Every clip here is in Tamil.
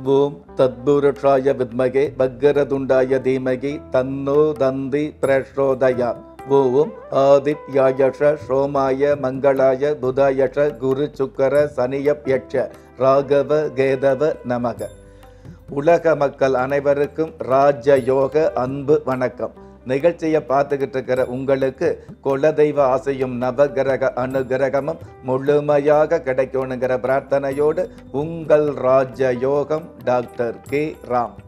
ஓம் தத்புருஷாய வித்மகே வக்கரதுண்டாய தீமகி தன்னோ தந்தி பிரச்சோதயா ஓம் ஆதித்யாயஷ சோமாய மங்களாய புதாயஷ குரு சுக்கர சனியப்யட்ச ராகவ கேதவ நமக உலக மக்கள் அனைவருக்கும் ராஜ யோக அன்பு வணக்கம் நிகழ்ச்சியை பார்த்துக்கிட்டு இருக்கிற உங்களுக்கு குலதெய்வ ஆசையும் நவகிரக அனுகிரகமும் முழுமையாக கிடைக்கணுங்கிற பிரார்த்தனையோடு உங்கள் ராஜ யோகம் டாக்டர் கே ராம்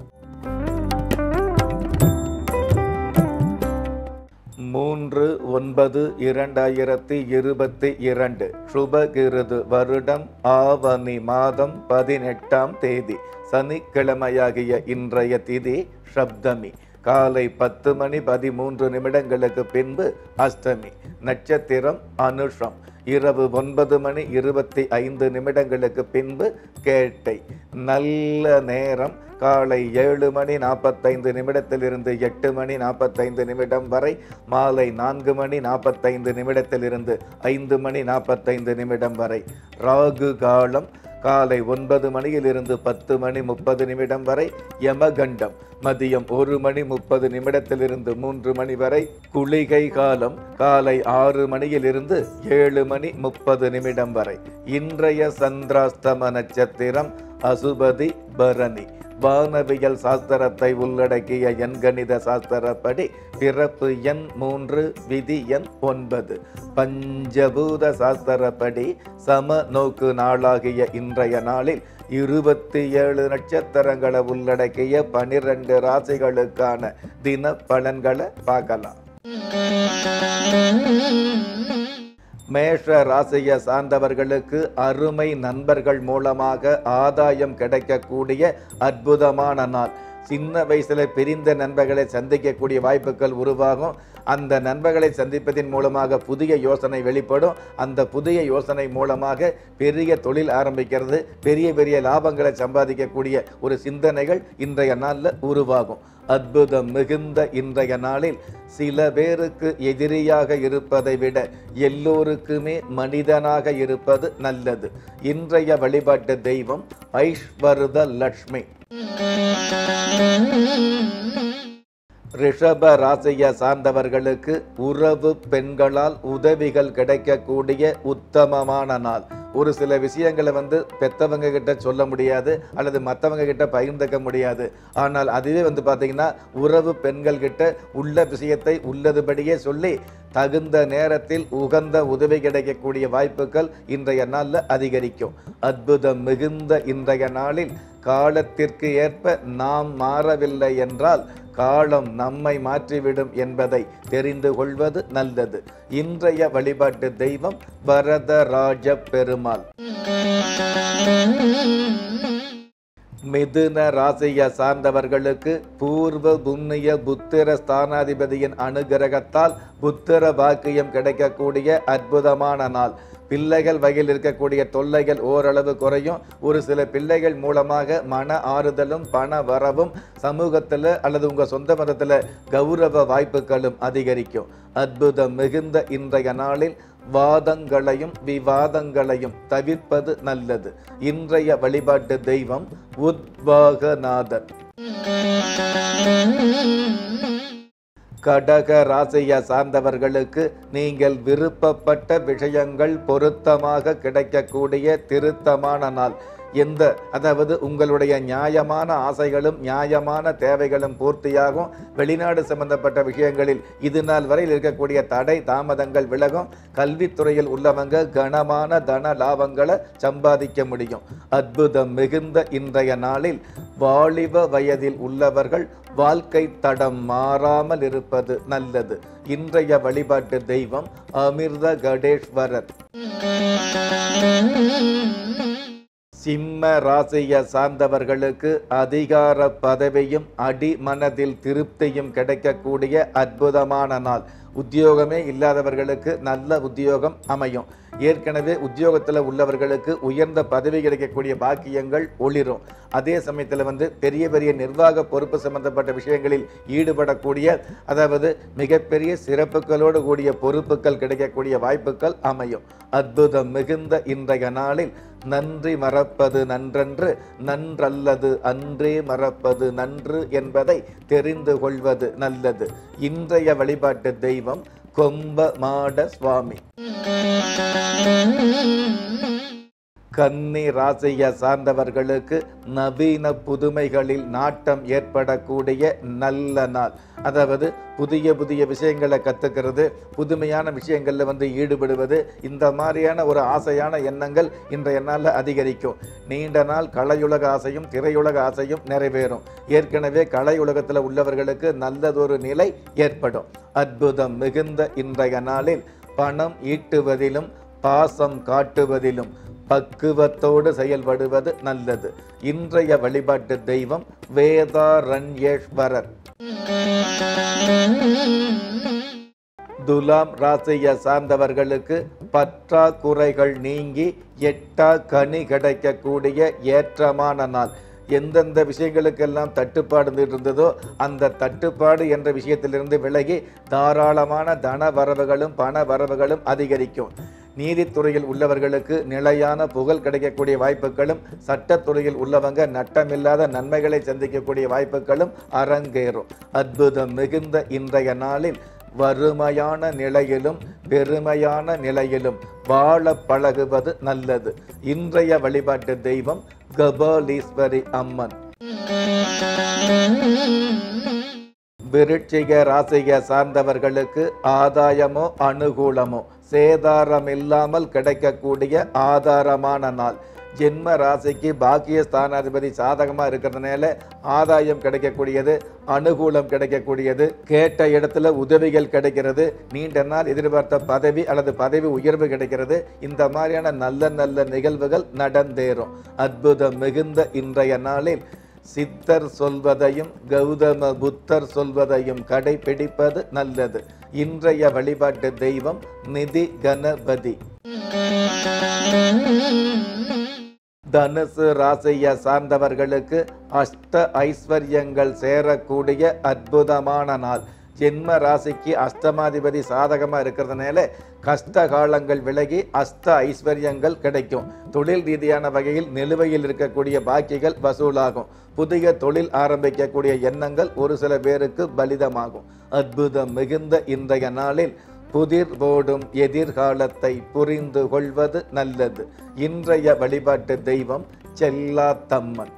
மூன்று ஒன்பது இரண்டாயிரத்தி இருபத்தி இரண்டு சுபகிருது வருடம் ஆவணி மாதம் பதினெட்டாம் தேதி சனிக்கிழமையாகிய இன்றைய திதி சப்தமி காலை பத்து மணி பதிமூன்று நிமிடங்களுக்கு பின்பு அஷ்டமி நட்சத்திரம் அனுஷம் இரவு ஒன்பது மணி இருபத்தி ஐந்து நிமிடங்களுக்கு பின்பு கேட்டை நல்ல நேரம் காலை ஏழு மணி நாற்பத்தைந்து நிமிடத்திலிருந்து எட்டு மணி நாற்பத்தைந்து நிமிடம் வரை மாலை நான்கு மணி நாற்பத்தைந்து நிமிடத்திலிருந்து ஐந்து மணி நாற்பத்தைந்து நிமிடம் வரை ராகு காலம் காலை ஒன்பது மணியிலிருந்து பத்து மணி முப்பது நிமிடம் வரை யமகண்டம் மதியம் ஒரு மணி முப்பது நிமிடத்திலிருந்து மூன்று மணி வரை குளிகை காலம் காலை ஆறு மணியிலிருந்து ஏழு மணி முப்பது நிமிடம் வரை இன்றைய சந்திராஸ்தம நட்சத்திரம் அசுபதி பரணி வானவியல் சாஸ்திரத்தை உள்ளடக்கிய எண்கணித சாஸ்திரப்படி பிறப்பு எண் மூன்று விதி எண் ஒன்பது பஞ்சபூத சாஸ்திரப்படி சம நோக்கு நாளாகிய இன்றைய நாளில் இருபத்தி ஏழு நட்சத்திரங்களை உள்ளடக்கிய பனிரெண்டு ராசிகளுக்கான தின பலன்களை பார்க்கலாம் மேஷ ராசியை சார்ந்தவர்களுக்கு அருமை நண்பர்கள் மூலமாக ஆதாயம் கிடைக்கக்கூடிய அற்புதமான நாள் சின்ன வயசுல பிரிந்த நண்பர்களை சந்திக்கக்கூடிய வாய்ப்புகள் உருவாகும் அந்த நண்பர்களை சந்திப்பதன் மூலமாக புதிய யோசனை வெளிப்படும் அந்த புதிய யோசனை மூலமாக பெரிய தொழில் ஆரம்பிக்கிறது பெரிய பெரிய லாபங்களை சம்பாதிக்கக்கூடிய ஒரு சிந்தனைகள் இன்றைய நாளில் உருவாகும் அற்புதம் மிகுந்த இன்றைய நாளில் சில பேருக்கு எதிரியாக இருப்பதை விட எல்லோருக்குமே மனிதனாக இருப்பது நல்லது இன்றைய வழிபாட்டு தெய்வம் ஐஸ்வர்த லக்ஷ்மி ரிஷப ராசியை சார்ந்தவர்களுக்கு உறவு பெண்களால் உதவிகள் கிடைக்கக்கூடிய உத்தமமான நாள் ஒரு சில விஷயங்களை வந்து பெத்தவங்க கிட்ட சொல்ல முடியாது அல்லது மற்றவங்க கிட்ட பகிர்ந்துக்க முடியாது ஆனால் அதுவே வந்து பார்த்தீங்கன்னா உறவு பெண்கள் கிட்ட உள்ள விஷயத்தை உள்ளதுபடியே சொல்லி தகுந்த நேரத்தில் உகந்த உதவி கிடைக்கக்கூடிய வாய்ப்புகள் இன்றைய நாளில் அதிகரிக்கும் அற்புதம் மிகுந்த இன்றைய நாளில் காலத்திற்கு ஏற்ப நாம் மாறவில்லை என்றால் காலம் நம்மை மாற்றிவிடும் என்பதை தெரிந்து கொள்வது நல்லது இன்றைய வழிபாட்டு தெய்வம் வரதராஜ பெருமாள் மிதுன ராசியை சார்ந்தவர்களுக்கு பூர்வ புண்ணிய புத்திர ஸ்தானாதிபதியின் அனுகிரகத்தால் புத்திர பாக்கியம் கிடைக்கக்கூடிய அற்புதமான நாள் பிள்ளைகள் வகையில் இருக்கக்கூடிய தொல்லைகள் ஓரளவு குறையும் ஒரு சில பிள்ளைகள் மூலமாக மன ஆறுதலும் பண வரவும் சமூகத்தில் அல்லது உங்கள் சொந்த மதத்தில் கௌரவ வாய்ப்புகளும் அதிகரிக்கும் அற்புதம் மிகுந்த இன்றைய நாளில் வாதங்களையும் விவாதங்களையும் தவிர்ப்பது நல்லது இன்றைய வழிபாட்டு தெய்வம் உத்வாகநாதர் கடக ராசியை சார்ந்தவர்களுக்கு நீங்கள் விருப்பப்பட்ட விஷயங்கள் பொருத்தமாக கிடைக்கக்கூடிய திருத்தமான நாள் எந்த அதாவது உங்களுடைய நியாயமான ஆசைகளும் நியாயமான தேவைகளும் பூர்த்தியாகும் வெளிநாடு சம்பந்தப்பட்ட விஷயங்களில் இது நாள் வரையில் இருக்கக்கூடிய தடை தாமதங்கள் விலகும் கல்வித்துறையில் உள்ளவங்க கனமான தன லாபங்களை சம்பாதிக்க முடியும் அற்புதம் மிகுந்த இன்றைய நாளில் வாலிப வயதில் உள்ளவர்கள் வாழ்க்கை தடம் மாறாமல் இருப்பது நல்லது இன்றைய வழிபாட்டு தெய்வம் அமிர்த கடேஸ்வரர் சிம்ம ராசியை சார்ந்தவர்களுக்கு அதிகார பதவியும் அடிமனதில் திருப்தியும் கிடைக்கக்கூடிய அற்புதமான நாள் உத்தியோகமே இல்லாதவர்களுக்கு நல்ல உத்தியோகம் அமையும் ஏற்கனவே உத்தியோகத்தில் உள்ளவர்களுக்கு உயர்ந்த பதவி கிடைக்கக்கூடிய பாக்கியங்கள் ஒளிரும் அதே சமயத்தில் வந்து பெரிய பெரிய நிர்வாக பொறுப்பு சம்பந்தப்பட்ட விஷயங்களில் ஈடுபடக்கூடிய அதாவது மிகப்பெரிய சிறப்புகளோடு கூடிய பொறுப்புகள் கிடைக்கக்கூடிய வாய்ப்புகள் அமையும் அற்புதம் மிகுந்த இன்றைய நாளில் நன்றி மறப்பது நன்றன்று நன்றல்லது அன்றே மறப்பது நன்று என்பதை தெரிந்து கொள்வது நல்லது இன்றைய வழிபாட்டு தெய்வம் கொம்ப மாட சுவாமி கன்னி ராசியை சார்ந்தவர்களுக்கு நவீன புதுமைகளில் நாட்டம் ஏற்படக்கூடிய நல்ல நாள் அதாவது புதிய புதிய விஷயங்களை கற்றுக்கிறது புதுமையான விஷயங்களில் வந்து ஈடுபடுவது இந்த மாதிரியான ஒரு ஆசையான எண்ணங்கள் இன்றைய நாளில் அதிகரிக்கும் நீண்ட நாள் கலையுலக ஆசையும் திரையுலக ஆசையும் நிறைவேறும் ஏற்கனவே கலையுலகத்தில் உள்ளவர்களுக்கு நல்லதொரு நிலை ஏற்படும் அற்புதம் மிகுந்த இன்றைய நாளில் பணம் ஈட்டுவதிலும் பாசம் காட்டுவதிலும் பக்குவத்தோடு செயல்படுவது நல்லது இன்றைய வழிபாட்டு தெய்வம் வேதாரண்யேஸ்வரர் துலாம் ராசியை சார்ந்தவர்களுக்கு பற்றாக்குறைகள் நீங்கி எட்டா கனி கிடைக்கக்கூடிய ஏற்றமான நாள் எந்தெந்த விஷயங்களுக்கெல்லாம் தட்டுப்பாடு இருந்ததோ அந்த தட்டுப்பாடு என்ற விஷயத்திலிருந்து விலகி தாராளமான தன வரவுகளும் பண வரவுகளும் அதிகரிக்கும் நீதித்துறையில் உள்ளவர்களுக்கு நிலையான புகழ் கிடைக்கக்கூடிய வாய்ப்புகளும் சட்டத்துறையில் உள்ளவங்க நட்டமில்லாத நன்மைகளை சந்திக்கக்கூடிய வாய்ப்புகளும் அரங்கேறும் அற்புதம் மிகுந்த இன்றைய நாளில் வறுமையான நிலையிலும் பெருமையான நிலையிலும் வாழ பழகுவது நல்லது இன்றைய வழிபாட்டு தெய்வம் கபாலீஸ்வரி அம்மன் விருட்சிக ராசியை சார்ந்தவர்களுக்கு ஆதாயமோ அனுகூலமோ சேதாரம் இல்லாமல் கிடைக்கக்கூடிய ஆதாரமான நாள் ஜென்ம ராசிக்கு பாக்கிய ஸ்தானாதிபதி சாதகமா இருக்கிறதுனால ஆதாயம் கிடைக்கக்கூடியது அனுகூலம் கிடைக்கக்கூடியது கேட்ட இடத்துல உதவிகள் கிடைக்கிறது நீண்ட நாள் எதிர்பார்த்த பதவி அல்லது பதவி உயர்வு கிடைக்கிறது இந்த மாதிரியான நல்ல நல்ல நிகழ்வுகள் நடந்தேறும் அற்புதம் மிகுந்த இன்றைய நாளில் சித்தர் சொல்வதையும் கௌதம புத்தர் சொல்வதையும் கடைபிடிப்பது நல்லது இன்றைய வழிபாட்டு தெய்வம் நிதி கணபதி தனுசு ராசியை சார்ந்தவர்களுக்கு அஷ்ட ஐஸ்வர்யங்கள் சேரக்கூடிய அற்புதமான நாள் ஜென்ம ராசிக்கு அஷ்டமாதிபதி சாதகமாக இருக்கிறதுனால கஷ்ட காலங்கள் விலகி அஷ்ட ஐஸ்வர்யங்கள் கிடைக்கும் தொழில் ரீதியான வகையில் நிலுவையில் இருக்கக்கூடிய பாக்கிகள் வசூலாகும் புதிய தொழில் ஆரம்பிக்கக்கூடிய எண்ணங்கள் ஒரு சில பேருக்கு பலிதமாகும் அற்புதம் மிகுந்த இன்றைய நாளில் புதிர் போடும் எதிர்காலத்தை புரிந்து கொள்வது நல்லது இன்றைய வழிபாட்டு தெய்வம் செல்லாத்தம்மன்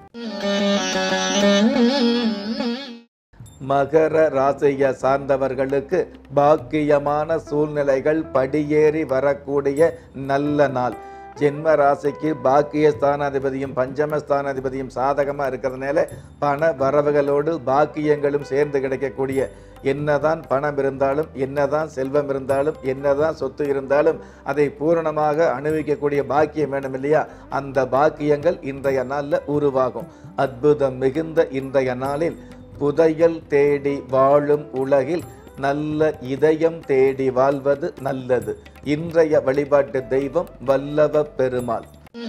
மகர ராசியை சார்ந்தவர்களுக்கு பாக்கியமான சூழ்நிலைகள் படியேறி வரக்கூடிய நல்ல நாள் ஜென்ம ராசிக்கு பாக்கிய ஸ்தானாதிபதியும் பஞ்சம ஸ்தானாதிபதியும் சாதகமாக இருக்கிறதுனால பண வரவுகளோடு பாக்கியங்களும் சேர்ந்து கிடைக்கக்கூடிய என்னதான் பணம் இருந்தாலும் என்னதான் செல்வம் இருந்தாலும் என்னதான் சொத்து இருந்தாலும் அதை பூரணமாக அனுபவிக்கக்கூடிய பாக்கியம் வேணும் இல்லையா அந்த பாக்கியங்கள் இன்றைய நாளில் உருவாகும் அற்புதம் மிகுந்த இன்றைய நாளில் புதையல் தேடி வாழும் உலகில் நல்ல இதயம் தேடி வாழ்வது நல்லது இன்றைய வழிபாட்டு தெய்வம் வல்லவ பெருமாள்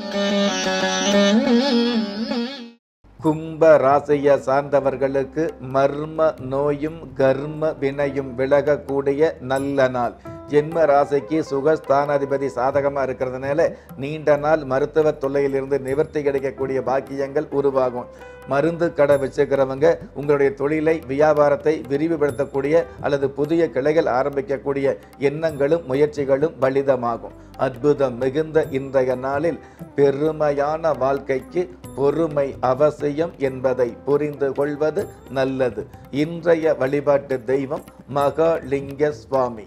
கும்ப ராசியை சார்ந்தவர்களுக்கு மர்ம நோயும் கர்ம வினையும் விலகக்கூடிய நல்ல நாள் ஜென்ம ராசிக்கு சுகஸ்தானாதிபதி சாதகமாக இருக்கிறதுனால நீண்ட நாள் மருத்துவ தொல்லையிலிருந்து நிவர்த்தி கிடைக்கக்கூடிய பாக்கியங்கள் உருவாகும் மருந்து கடை வச்சுக்கிறவங்க உங்களுடைய தொழிலை வியாபாரத்தை விரிவுபடுத்தக்கூடிய அல்லது புதிய கிளைகள் ஆரம்பிக்கக்கூடிய எண்ணங்களும் முயற்சிகளும் பலிதமாகும் அற்புதம் மிகுந்த இன்றைய நாளில் பெருமையான வாழ்க்கைக்கு பொறுமை அவசியம் என்பதை புரிந்து கொள்வது நல்லது இன்றைய வழிபாட்டு தெய்வம் மகாலிங்க சுவாமி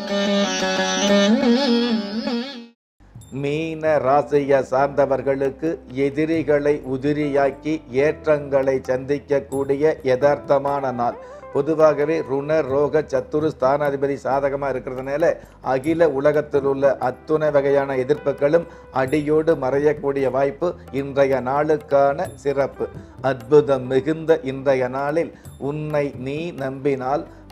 மீன ராசியை சார்ந்தவர்களுக்கு எதிரிகளை உதிரியாக்கி ஏற்றங்களை சந்திக்கக்கூடிய யதார்த்தமான நாள் பொதுவாகவே ருண ரோக சத்துரு ஸ்தானாதிபதி சாதகமாக இருக்கிறதுனால அகில உலகத்தில் உள்ள அத்துணை வகையான எதிர்ப்புகளும் அடியோடு மறையக்கூடிய வாய்ப்பு இன்றைய நாளுக்கான சிறப்பு அற்புதம் மிகுந்த இன்றைய நாளில் உன்னை நீ நம்பினால்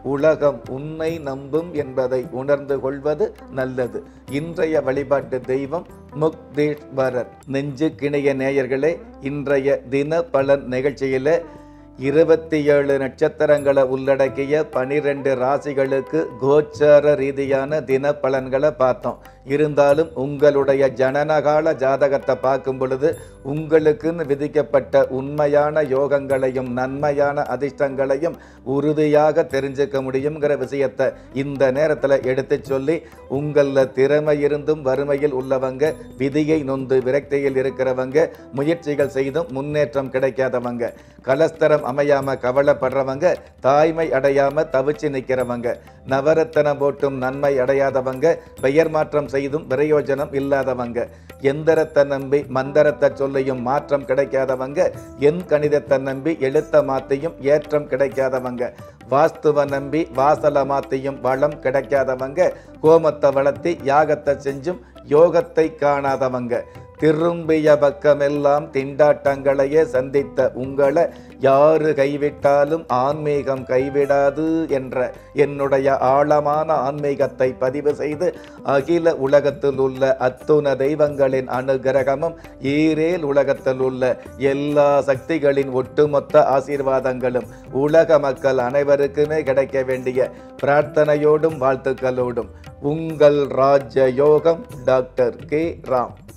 உலகம் உன்னை நம்பும் என்பதை உணர்ந்து கொள்வது நல்லது இன்றைய வழிபாட்டு தெய்வம் முக்தேஸ்வரர் நெஞ்சு கிணைய நேயர்களே இன்றைய தின பலன் நிகழ்ச்சியில இருபத்தி ஏழு நட்சத்திரங்களை உள்ளடக்கிய பனிரெண்டு ராசிகளுக்கு கோச்சார ரீதியான தின பலன்களை பார்த்தோம் இருந்தாலும் உங்களுடைய ஜனனகால ஜாதகத்தை பார்க்கும் பொழுது உங்களுக்குன்னு விதிக்கப்பட்ட உண்மையான யோகங்களையும் நன்மையான அதிர்ஷ்டங்களையும் உறுதியாக தெரிஞ்சுக்க முடியுங்கிற விஷயத்தை இந்த நேரத்தில் எடுத்து சொல்லி உங்களில் திறமை இருந்தும் வறுமையில் உள்ளவங்க விதியை நொந்து விரக்தியில் இருக்கிறவங்க முயற்சிகள் செய்தும் முன்னேற்றம் கிடைக்காதவங்க கலஸ்தரம் அமையாம கவலைப்படுறவங்க தாய்மை அடையாம தவிச்சு நிற்கிறவங்க நவரத்தனம் போட்டும் நன்மை அடையாதவங்க பெயர் மாற்றம் செய்தும் பிரயோஜனம் இல்லாதவங்க எந்திரத்தை நம்பி மந்திரத்தை சொல்லியும் மாற்றம் கிடைக்காதவங்க என் கணிதத்தை நம்பி எழுத்த மாத்தியும் ஏற்றம் கிடைக்காதவங்க வாஸ்துவ நம்பி வாசல மாத்தியும் வளம் கிடைக்காதவங்க கோமத்தை வளர்த்தி யாகத்தை செஞ்சும் யோகத்தை காணாதவங்க திரும்பிய பக்கமெல்லாம் திண்டாட்டங்களையே சந்தித்த உங்களை யாரு கைவிட்டாலும் ஆன்மீகம் கைவிடாது என்ற என்னுடைய ஆழமான ஆன்மீகத்தை பதிவு செய்து அகில உலகத்தில் உள்ள அத்துண தெய்வங்களின் அனுகிரகமும் ஈரேல் உலகத்தில் உள்ள எல்லா சக்திகளின் ஒட்டுமொத்த ஆசீர்வாதங்களும் உலக மக்கள் அனைவருக்குமே கிடைக்க வேண்டிய பிரார்த்தனையோடும் வாழ்த்துக்களோடும் உங்கள் ராஜ யோகம் டாக்டர் கே ராம்